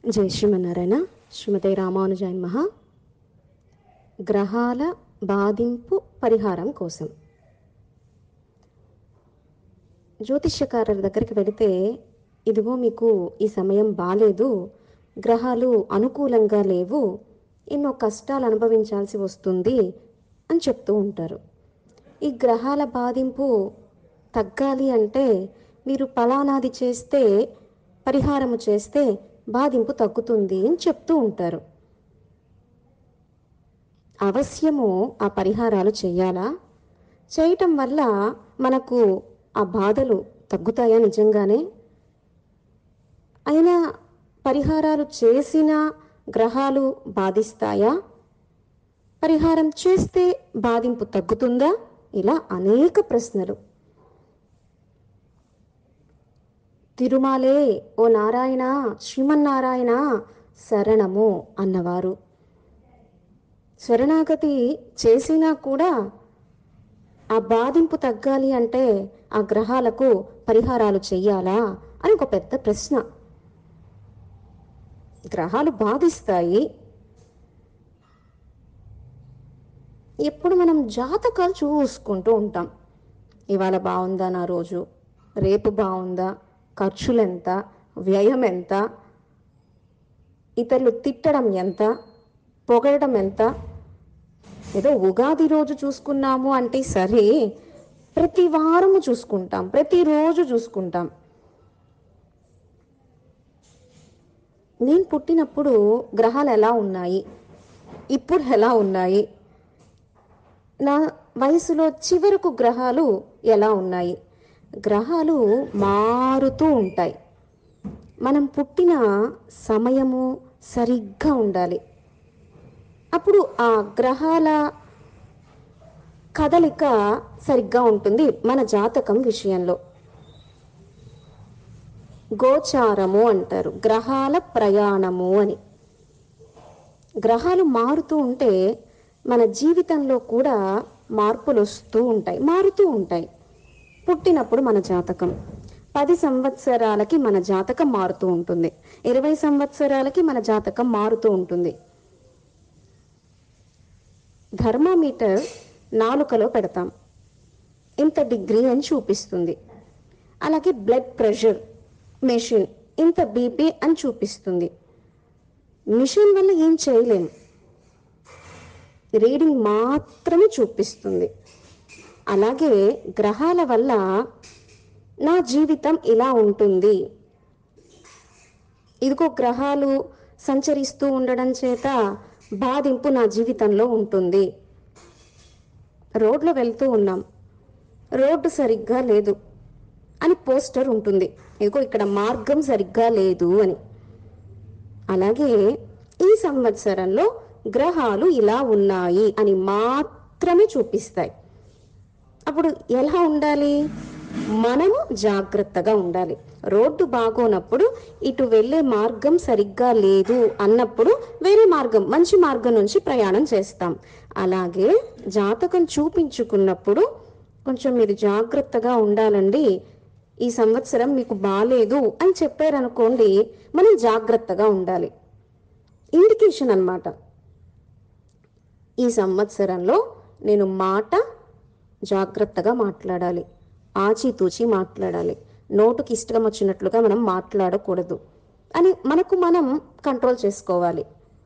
జై శ్రీమన్నారాయణ శ్రీమతి రామానుజాయన్ మహా గ్రహాల బాధింపు పరిహారం కోసం జ్యోతిష్యకారుల దగ్గరికి వెళితే ఇదిగో మీకు ఈ సమయం బాలేదు గ్రహాలు అనుకూలంగా లేవు ఎన్నో కష్టాలు అనుభవించాల్సి వస్తుంది అని చెప్తూ ఉంటారు ఈ గ్రహాల బాధింపు తగ్గాలి అంటే మీరు ఫలానాది చేస్తే పరిహారము చేస్తే బాధింపు తగ్గుతుంది అని చెప్తూ ఉంటారు అవశ్యము ఆ పరిహారాలు చేయాలా చేయటం వల్ల మనకు ఆ బాధలు తగ్గుతాయా నిజంగానే అయినా పరిహారాలు చేసిన గ్రహాలు బాధిస్తాయా పరిహారం చేస్తే బాధింపు తగ్గుతుందా ఇలా అనేక ప్రశ్నలు తిరుమాలే ఓ నారాయణ శ్రీమన్నారాయణ శరణము అన్నవారు శరణాగతి చేసినా కూడా ఆ బాధింపు తగ్గాలి అంటే ఆ గ్రహాలకు పరిహారాలు చెయ్యాలా అని ఒక పెద్ద ప్రశ్న గ్రహాలు బాధిస్తాయి ఎప్పుడు మనం జాతకాలు చూసుకుంటూ ఉంటాం ఇవాళ బాగుందా నా రోజు రేపు బాగుందా ఖర్చులు ఎంత వ్యయం ఎంత ఇతరులు తిట్టడం ఎంత పొగడడం ఎంత ఏదో ఉగాది రోజు చూసుకున్నాము అంటే సరే ప్రతి వారము చూసుకుంటాం ప్రతిరోజు చూసుకుంటాం నేను పుట్టినప్పుడు గ్రహాలు ఎలా ఉన్నాయి ఇప్పుడు ఎలా ఉన్నాయి నా వయసులో చివరకు గ్రహాలు ఎలా ఉన్నాయి గ్రహాలు మారుతూ ఉంటాయి మనం పుట్టిన సమయము సరిగ్గా ఉండాలి అప్పుడు ఆ గ్రహాల కదలిక సరిగ్గా ఉంటుంది మన జాతకం విషయంలో గోచారము అంటారు గ్రహాల ప్రయాణము అని గ్రహాలు మారుతూ ఉంటే మన జీవితంలో కూడా మార్పులు వస్తూ ఉంటాయి మారుతూ ఉంటాయి పుట్టినప్పుడు మన జాతకం పది సంవత్సరాలకి మన జాతకం మారుతూ ఉంటుంది ఇరవై సంవత్సరాలకి మన జాతకం మారుతూ ఉంటుంది థర్మామీటర్ నాలుకలో పెడతాం ఇంత డిగ్రీ అని చూపిస్తుంది అలాగే బ్లడ్ ప్రెషర్ మెషిన్ ఇంత బీపీ అని చూపిస్తుంది మిషన్ వల్ల ఏం చేయలేము రీడింగ్ మాత్రమే చూపిస్తుంది అలాగే గ్రహాల వల్ల నా జీవితం ఇలా ఉంటుంది ఇదిగో గ్రహాలు సంచరిస్తూ ఉండడం చేత బాధింపు నా జీవితంలో ఉంటుంది రోడ్లో వెళ్తూ ఉన్నాం రోడ్డు సరిగ్గా లేదు అని పోస్టర్ ఉంటుంది ఇదిగో ఇక్కడ మార్గం సరిగ్గా లేదు అని అలాగే ఈ సంవత్సరంలో గ్రహాలు ఇలా ఉన్నాయి అని మాత్రమే చూపిస్తాయి అప్పుడు ఎలా ఉండాలి మనము జాగ్రత్తగా ఉండాలి రోడ్డు బాగోనప్పుడు ఇటు వెళ్ళే మార్గం సరిగ్గా లేదు అన్నప్పుడు వేరే మార్గం మంచి మార్గం నుంచి ప్రయాణం చేస్తాం అలాగే జాతకం చూపించుకున్నప్పుడు కొంచెం మీరు జాగ్రత్తగా ఉండాలండి ఈ సంవత్సరం మీకు బాలేదు అని చెప్పారనుకోండి మనం జాగ్రత్తగా ఉండాలి ఇండికేషన్ అన్నమాట ఈ సంవత్సరంలో నేను మాట జాగ్రత్తగా మాట్లాడాలి ఆచితూచి మాట్లాడాలి నోటుకి ఇష్టం వచ్చినట్లుగా మనం మాట్లాడకూడదు అని మనకు మనం కంట్రోల్ చేసుకోవాలి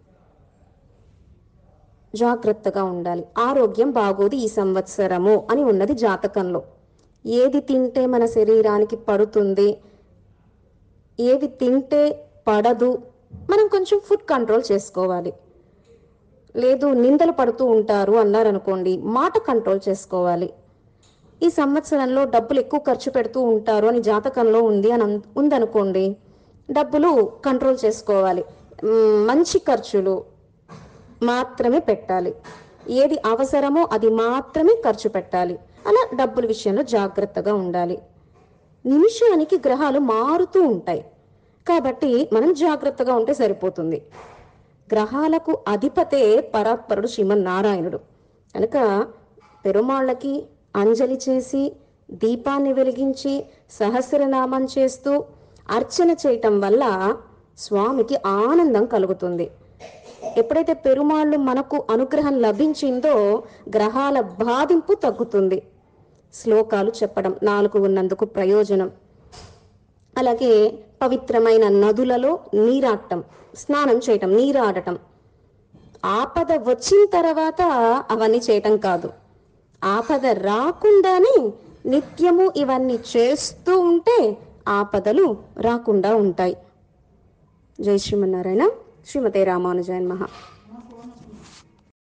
జాగ్రత్తగా ఉండాలి ఆరోగ్యం బాగోదు ఈ సంవత్సరము అని ఉన్నది జాతకంలో ఏది తింటే మన శరీరానికి పడుతుంది ఏది తింటే పడదు మనం కొంచెం ఫుడ్ కంట్రోల్ చేసుకోవాలి లేదు నిందలు పడుతూ ఉంటారు అన్నారనుకోండి మాట కంట్రోల్ చేసుకోవాలి ఈ సంవత్సరంలో డబ్బులు ఎక్కువ ఖర్చు పెడుతూ ఉంటారు అని జాతకంలో ఉంది అని అన్- ఉందనుకోండి డబ్బులు కంట్రోల్ చేసుకోవాలి మ్, మంచి ఖర్చులు మాత్రమే పెట్టాలి ఏది అవసరమో అది మాత్రమే ఖర్చు పెట్టాలి అలా డబ్బుల విషయంలో జాగ్రత్తగా ఉండాలి నిమిషానికి గ్రహాలు మారుతూ ఉంటాయి కాబట్టి మనం జాగ్రత్తగా ఉంటే సరిపోతుంది గ్రహాలకు అధిపతే పరాత్పరుడు శ్రీమన్నారాయణుడు కనుక పెరుమాళ్ళకి అంజలి చేసి దీపాన్ని వెలిగించి సహస్రనామం చేస్తూ అర్చన చేయటం వల్ల స్వామికి ఆనందం కలుగుతుంది ఎప్పుడైతే పెరుమాళ్ళు మనకు అనుగ్రహం లభించిందో గ్రహాల బాధింపు తగ్గుతుంది శ్లోకాలు చెప్పడం నాలుగు ఉన్నందుకు ప్రయోజనం అలాగే పవిత్రమైన నదులలో నీరాడటం స్నానం చేయటం నీరాడటం ఆపద వచ్చిన తర్వాత అవన్నీ చేయటం కాదు ఆపద రాకుండానే నిత్యము ఇవన్నీ చేస్తూ ఉంటే ఆపదలు రాకుండా ఉంటాయి జై శ్రీమన్నారాయణ శ్రీమతే రామానుజాయన్ మహా